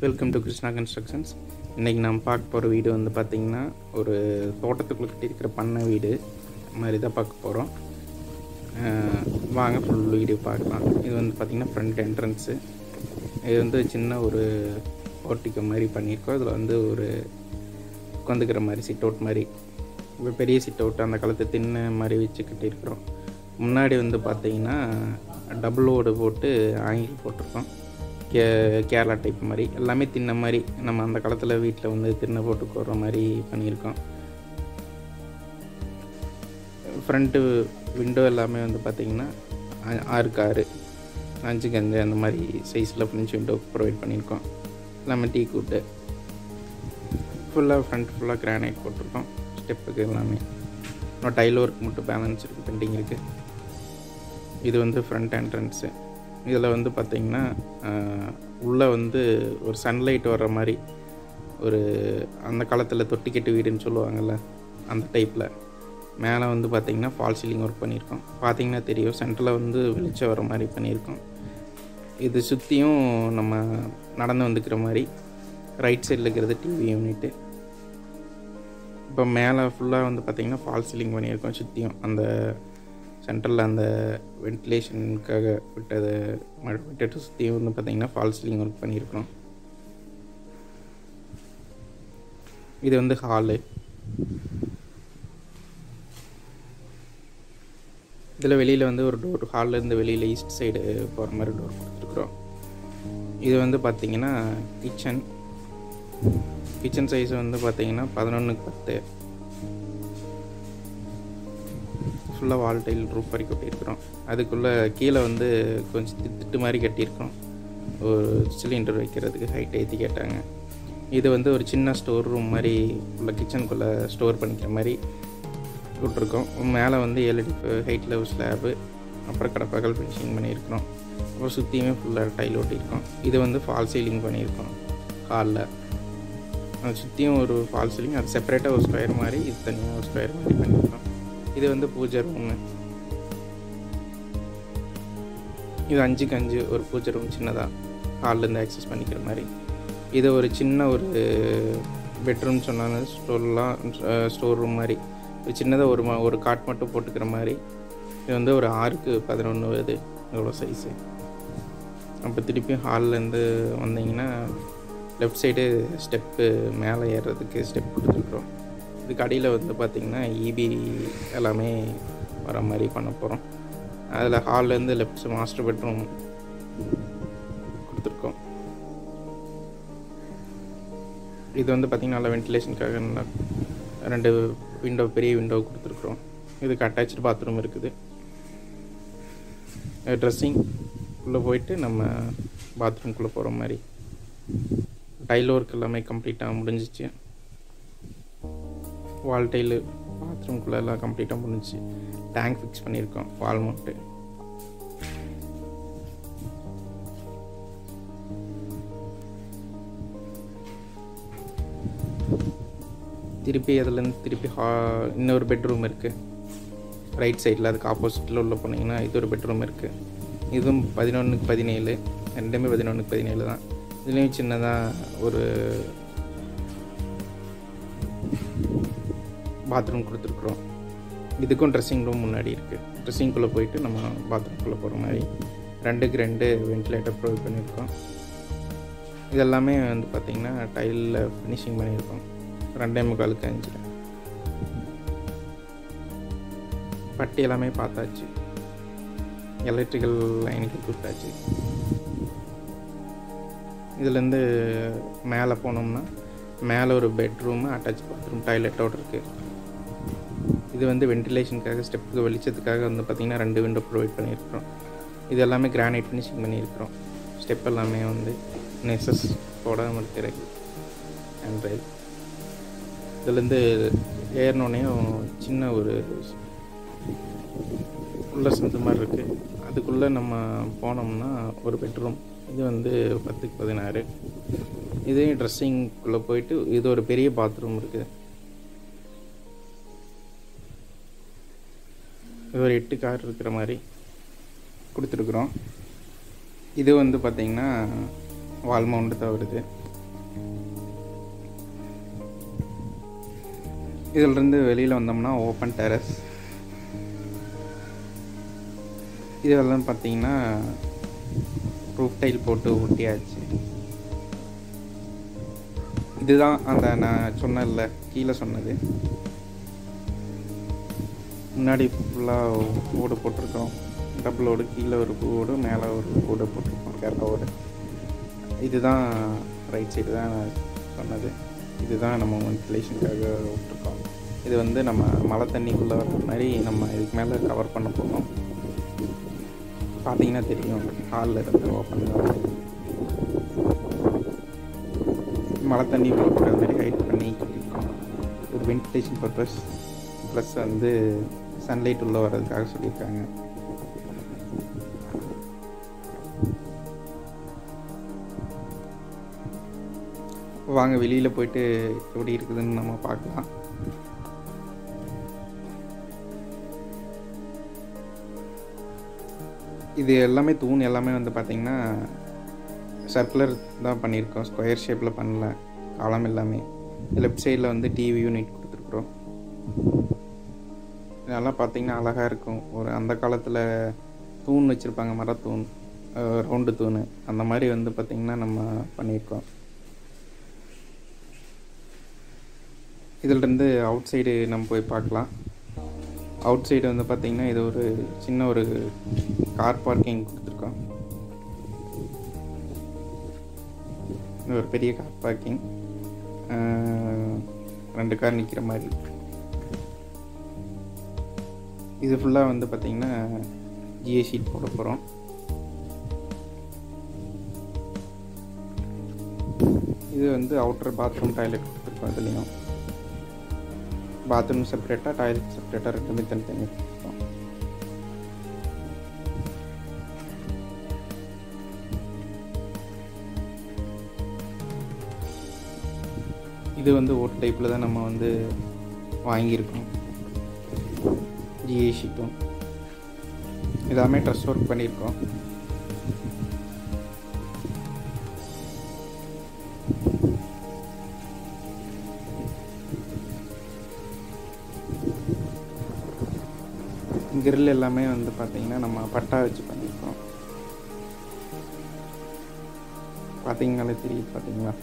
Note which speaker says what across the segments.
Speaker 1: welcome to Krishna constructions இன்றைக்கி நம்ம பார்க்க போகிற வீடு வந்து பார்த்திங்கன்னா ஒரு தோட்டத்துக்குள்ளே கட்டியிருக்கிற பண்ணை வீடு மாதிரி தான் பார்க்க போகிறோம் வாங்க ஃபுல் வீடியோ பார்க்கலாம் இது வந்து பார்த்திங்கன்னா ஃப்ரண்ட் என்ட்ரன்ஸு இது வந்து சின்ன ஒரு போர்ட்டிக்கோ மாதிரி பண்ணியிருக்கோம் இதில் வந்து ஒரு உட்காந்துக்கிற மாதிரி சிட் அவுட் மாதிரி ஒரு பெரிய சிட் அவுட் அந்த காலத்து திண்ணை மாதிரி வச்சு கட்டியிருக்கிறோம் முன்னாடி வந்து பார்த்திங்கன்னா டபுள் ஓடு போட்டு ஆங்கில் போட்டிருக்கோம் கே கேரளா டைப் மாதிரி எல்லாமே தின்ன மாதிரி நம்ம அந்த காலத்தில் வீட்டில் வந்து திண்ணை போட்டு போடுற மாதிரி பண்ணியிருக்கோம் ஃப்ரண்ட்டு விண்டோ எல்லாமே வந்து பார்த்திங்கன்னா ஆ- ஆறுக்கு ஆறு அஞ்சுக்கு அஞ்சு அந்த மாதிரி சைஸில் ஃப்ரெஞ்ச் விண்டோ ப்ரொவைட் பண்ணியிருக்கோம் எல்லாமே டீ கூட்டு ஃபுல்லாக ஃப்ரண்ட் ஃபுல்லாக கிரானைட் போட்டிருக்கோம் ஸ்டெப்புக்கு எல்லாமே இன்னும் டைல் ஒர்க் மட்டும் பேலன்ஸ் இருக்குது பெண்டிங் இருக்குது இது வந்து ஃப்ரண்ட் என்ட்ரன்ஸு இதில் வந்து பார்த்திங்கன்னா உள்ளே வந்து ஒரு சன்லைட் வர்ற மாதிரி ஒரு அந்த காலத்தில் தொட்டிக்கட்டு வீடுன்னு சொல்லுவாங்கள்ல அந்த டைப்பில் மேலே வந்து பார்த்திங்கன்னா ஃபால் சீலிங் ஒர்க் பண்ணியிருக்கோம் பார்த்தீங்கன்னா தெரியும் சென்டரில் வந்து வெளிச்சம் வர மாதிரி பண்ணியிருக்கோம் இது சுற்றியும் நம்ம நடந்து வந்துக்கிற மாதிரி ரைட் சைடில் இருக்கிறது டிவி யூனிட்டு இப்போ மேலே ஃபுல்லாக வந்து பார்த்திங்கன்னா ஃபால் சீலிங் பண்ணியிருக்கோம் சுற்றியும் அந்த சென்டரில் அந்த வென்டிலேஷனுக்காக விட்டது மழை விட்டுட்டு சுற்றியும் வந்து பார்த்திங்கன்னா ஃபால் சீலிங் ஒர்க் பண்ணியிருக்கோம் இது வந்து ஹாலு இதில் வெளியில் வந்து ஒரு டோர் ஹாலில் இருந்து வெளியில் ஈஸ்ட் சைடு போகிற மாதிரி டோர் கொடுத்துருக்குறோம் இது வந்து பார்த்திங்கன்னா கிச்சன் கிச்சன் சைஸ் வந்து பார்த்திங்கன்னா பதினொன்றுக்கு பத்து ஃபுல்லாக வால் டைல் ரூப் வரைக்கும் கொட்டியிருக்கிறோம் அதுக்குள்ளே கீழே வந்து கொஞ்சம் தி- திட்டு மாதிரி கட்டியிருக்கோம் ஒரு சிலிண்டர் வைக்கிறதுக்கு ஹைட் ஏற்றி கேட்டாங்க இது வந்து ஒரு சின்ன ஸ்டோர் ரூம் மாதிரி உள்ள கிச்சனுக்குள்ளே ஸ்டோர் பண்ணிக்கிற மாதிரி விட்ருக்கோம் மேலே வந்து ஏழு அடி ஹைட்டில் ஒரு ஸ்லாபு அப்புறம் கடப்பகல் ஃபினிஷிங் பண்ணியிருக்கிறோம் அப்புறம் சுற்றியுமே ஃபுல்லாக டைல் ஒட்டியிருக்கோம் இது வந்து ஃபால் சீலிங் பண்ணியிருக்கோம் ஹாலில் அது சுற்றியும் ஒரு ஃபால் சீலிங் அது செப்பரேட்டாக ஒரு ஸ்கொயர் மாதிரி இது தனியாக ஒரு ஸ்கொயர் மாதிரி பண்ணியிருக்கோம் இது வந்து பூஜை ரூமு இது அஞ்சுக்கு அஞ்சு ஒரு பூஜை ரூம் சின்னதாக ஹால்லேருந்து ஆக்சஸ் பண்ணிக்கிற மாதிரி இது ஒரு சின்ன ஒரு பெட்ரூம் சொன்னாங்க ஸ்டோர்லாம் ஸ்டோர் ரூம் மாதிரி ஒரு சின்னதாக ஒரு ம ஒரு காட் மட்டும் போட்டுக்கிற மாதிரி இது வந்து ஒரு ஆறுக்கு பதினொன்று வருது இவ்வளோ சைஸு அப்போ திருப்பியும் ஹால்லேருந்து வந்தீங்கன்னா லெஃப்ட் சைடு ஸ்டெப்பு மேலே ஏறுறதுக்கு ஸ்டெப் கொடுத்துருக்குறோம் இதுக்கு அடியில் வந்து பார்த்திங்கன்னா இபி எல்லாமே வர மாதிரி பண்ண போகிறோம் அதில் ஹால்லேருந்து லெஃப்ட் மாஸ்டர் பெட்ரூம் கொடுத்துருக்கோம் இது வந்து பார்த்திங்கன்னா நல்லா வென்டிலேஷனுக்காக நல்லா ரெண்டு விண்டோ பெரிய விண்டோ கொடுத்துருக்குறோம் இதுக்கு அட்டாச்சு பாத்ரூம் இருக்குது ட்ரெஸ்ஸிங் உள்ளே போயிட்டு நம்ம பாத்ரூம்குள்ளே போகிற மாதிரி டைல் ஒர்க் எல்லாமே கம்ப்ளீட்டாக முடிஞ்சிச்சு வால் டைலு பாத்ரூம்குள்ளே எல்லாம் கம்ப்ளீட்டாக முடிஞ்சிச்சு டேங்க் ஃபிக்ஸ் பண்ணியிருக்கோம் வால் மவுண்ட்டு திருப்பி அதுலேருந்து திருப்பி ஹா இன்னொரு பெட்ரூம் இருக்குது ரைட் சைடில் அதுக்கு ஆப்போசிட்டில் உள்ள போனீங்கன்னா இது ஒரு பெட்ரூம் இருக்குது இதுவும் பதினொன்றுக்கு பதினேழு ரெண்டுமே பதினொன்றுக்கு பதினேழு தான் இதுலேயும் சின்னதாக ஒரு பாத்ரூம் கொடுத்துருக்குறோம் இதுக்கும் ட்ரெஸ்ஸிங் ரூம் முன்னாடி இருக்குது ட்ரெஸ்ஸிங்குள்ளே போயிட்டு நம்ம பாத்ரூம்குள்ளே போகிற மாதிரி ரெண்டுக்கு ரெண்டு வென்டிலேட்டர் ப்ரொவைட் பண்ணியிருக்கோம் இதெல்லாமே வந்து பார்த்திங்கன்னா டைலில் ஃபினிஷிங் பண்ணியிருக்கோம் ரெண்டே முக்காலுக்கு அஞ்சு பட்டி எல்லாமே பார்த்தாச்சு எலக்ட்ரிக்கல் லைனுக்கு கொடுத்தாச்சு இதுலேருந்து மேலே போனோம்னா மேலே ஒரு பெட்ரூமு அட்டாச் பாத்ரூம் டாய்லெட்டோடு இருக்குது இது வந்து வென்டிலேஷனுக்காக ஸ்டெப்புக்கு வெளிச்சத்துக்காக வந்து பார்த்திங்கன்னா ரெண்டு விண்டோ ப்ரொவைட் பண்ணியிருக்கிறோம் இது எல்லாமே கிரானைட் ஃபினிஷிங் பண்ணியிருக்கிறோம் ஸ்டெப் எல்லாமே வந்து நெசஸ் போடாமல் இருக்கிறது ஹேண்ட் ரயில் இதுலேருந்து ஏறினோடனையும் சின்ன ஒரு உள்ள சந்து மாதிரி இருக்குது அதுக்குள்ளே நம்ம போனோம்னா ஒரு பெட்ரூம் இது வந்து பத்துக்கு பதினாறு இதே ட்ரெஸ்ஸிங்குள்ளே போயிட்டு இது ஒரு பெரிய பாத்ரூம் இருக்குது இது ஒரு எட்டு கார் இருக்கிற மாதிரி கொடுத்துருக்குறோம் இது வந்து பார்த்திங்கன்னா வால் மவுண்ட் தான் வருது இதிலிருந்து வெளியில் வந்தோம்னா ஓப்பன் டெரஸ் இதெல்லாம் பார்த்தீங்கன்னா ரூஃப் டைல் போட்டு ஒட்டியாச்சு இதுதான் அந்த நான் சொன்னேன்ல கீழே சொன்னது முன்னாடி ஃபுல்லாக ஓடு போட்டிருக்கோம் டபுள் ஓடு கீழே ஒரு ஓடு மேலே ஒரு ஓடு போட்டிருக்கோம் கேரளா ஓடு இதுதான் ரைட் சைடு தான் நான் சொன்னது இதுதான் நம்ம வென்டிலேஷனுக்காக விட்டுருக்கோம் இது வந்து நம்ம மழை தண்ணி உள்ளே வர மாதிரி நம்ம இதுக்கு மேலே கவர் பண்ண போகிறோம் பார்த்தீங்கன்னா தெரியும் ஹாலில் இருந்து ஓப்பன் மழை தண்ணி உள்ள போகிற மாதிரி ஹைட் பண்ணி கட்டியிருக்கோம் ஒரு வென்டிலேஷன் பர்பஸ் ப்ளஸ் வந்து சன்லைட் உள்ளே வர்றதுக்காக சொல்லியிருக்காங்க வாங்க வெளியில் போயிட்டு எப்படி இருக்குதுன்னு நம்ம பார்க்கலாம் இது எல்லாமே தூண் எல்லாமே வந்து பார்த்திங்கன்னா சர்க்குலர் தான் பண்ணியிருக்கோம் ஸ்கொயர் ஷேப்பில் பண்ணல காலம் எல்லாமே லெஃப்ட் சைடில் வந்து டிவி யூனிட் கொடுத்துருக்குறோம் இதெல்லாம் பார்த்திங்கன்னா அழகாக இருக்கும் ஒரு அந்த காலத்தில் தூண் வச்சுருப்பாங்க மரத்தூண் ரவுண்டு தூண் அந்த மாதிரி வந்து பார்த்திங்கன்னா நம்ம பண்ணியிருக்கோம் இதிலிருந்து அவுட் சைடு நம்ம போய் பார்க்கலாம் அவுட் சைடு வந்து பார்த்திங்கன்னா இது ஒரு சின்ன ஒரு கார் பார்க்கிங் கொடுத்துருக்கோம் இது ஒரு பெரிய கார் பார்க்கிங் ரெண்டு கார் நிற்கிற மாதிரி இது ஃபுல்லாக வந்து பார்த்திங்கன்னா ஜிஏ ஷீட் போட போகிறோம் இது வந்து அவுட்டர் பாத்ரூம் டாய்லெட் கொடுத்துருக்கோம் இதுலேயும் பாத்ரூம் செப்பரேட்டாக டாய்லெட் செப்பரேட்டாக ரெண்டுமே தனித்தனி கொடுத்துருக்கோம் இது வந்து ஓட்டு டைப்பில் தான் நம்ம வந்து வாங்கியிருக்கோம் ஜிஏ ஷீட்டும் எல்லாமே ட்ரெஸ் ஒர்க் பண்ணியிருக்கோம் கிரில் எல்லாமே வந்து பார்த்தீங்கன்னா நம்ம பட்டா வச்சு பண்ணியிருக்கோம் பார்த்தீங்கனாலே தெரியுது பார்த்தீங்களா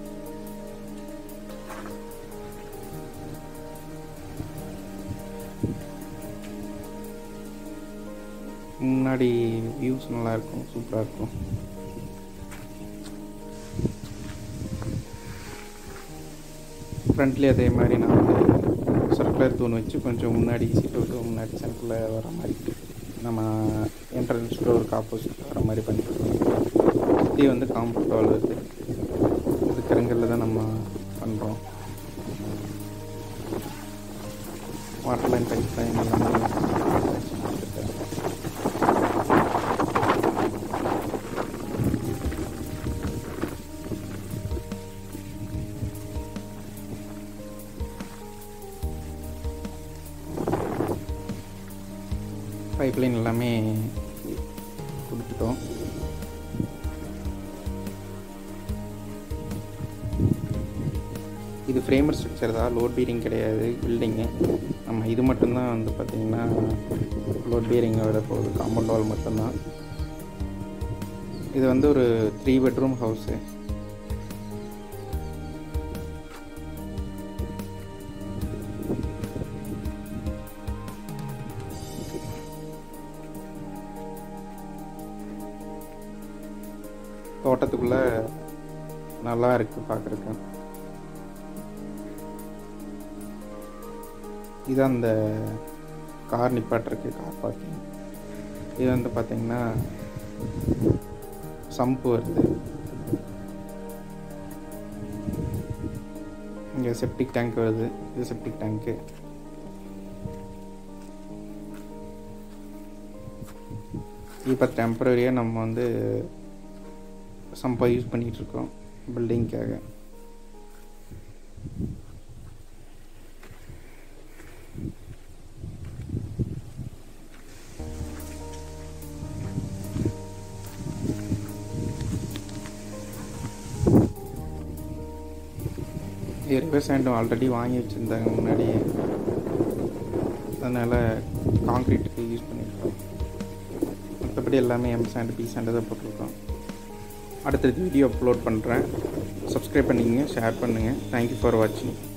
Speaker 1: முன்னாடி வியூஸ் நல்லா இருக்கும் சூப்பராக இருக்கும் ஃப்ரண்ட்லேயே அதே மாதிரி நான் வந்து சர்க்குலர் தூண் வச்சு கொஞ்சம் முன்னாடி சீட்டு விட்டு முன்னாடி சென்டரில் வர மாதிரி நம்ம என்ட்ரன்ஸ் டோருக்கு ஆப்போசிட் வர மாதிரி பண்ணிருக்கோம் சுற்றி வந்து காம்பவுண்ட் வால் வருது இது கருங்கல்ல தான் நம்ம பண்ணுறோம் வாட்டர் லைன் பைப் லைன் எல்லாமே வச்சு கொடுத்துருக்கேன் பைப்லைன் எல்லாமே கொடுத்துட்டோம் இது ஃப்ரேமர் ஸ்ட்ரக்சர் தான் லோட் பீரிங் கிடையாது பில்டிங்கு நம்ம இது மட்டும்தான் வந்து பார்த்திங்கன்னா லோட் பீரிங்கோட போகுது காம்பவுண்ட் வால் மட்டும்தான் இது வந்து ஒரு த்ரீ பெட்ரூம் ஹவுஸு தோட்டத்துக்குள்ளே நல்லா இருக்குது பார்க்குறக்கு இது அந்த கார் நிப்பாட்டுறக்கு கார் பார்க்கிங் இது வந்து பார்த்திங்கன்னா சம்பு வருது இங்கே செப்டிக் டேங்க் வருது இது செப்டிக் டேங்க்கு இப்போ டெம்பரரியாக நம்ம வந்து சம்பா யூஸ் பண்ணிகிட்டு இருக்கோம் பில்டிங்க்காக இது ரிவர் சாண்டும் ஆல்ரெடி வாங்கி வச்சுருந்தாங்க முன்னாடியே அதனால் காங்க்ரீட்டுக்கு யூஸ் பண்ணியிருக்கோம் மற்றபடி எல்லாமே எம் சாண்டு பி சாண்டு தான் போட்டிருக்கோம் அடுத்தது வீடியோ அப்லோட் பண்ணுறேன் சப்ஸ்கிரைப் பண்ணிக்கங்க ஷேர் பண்ணுங்கள் தேங்க்யூ ஃபார் வாட்சிங்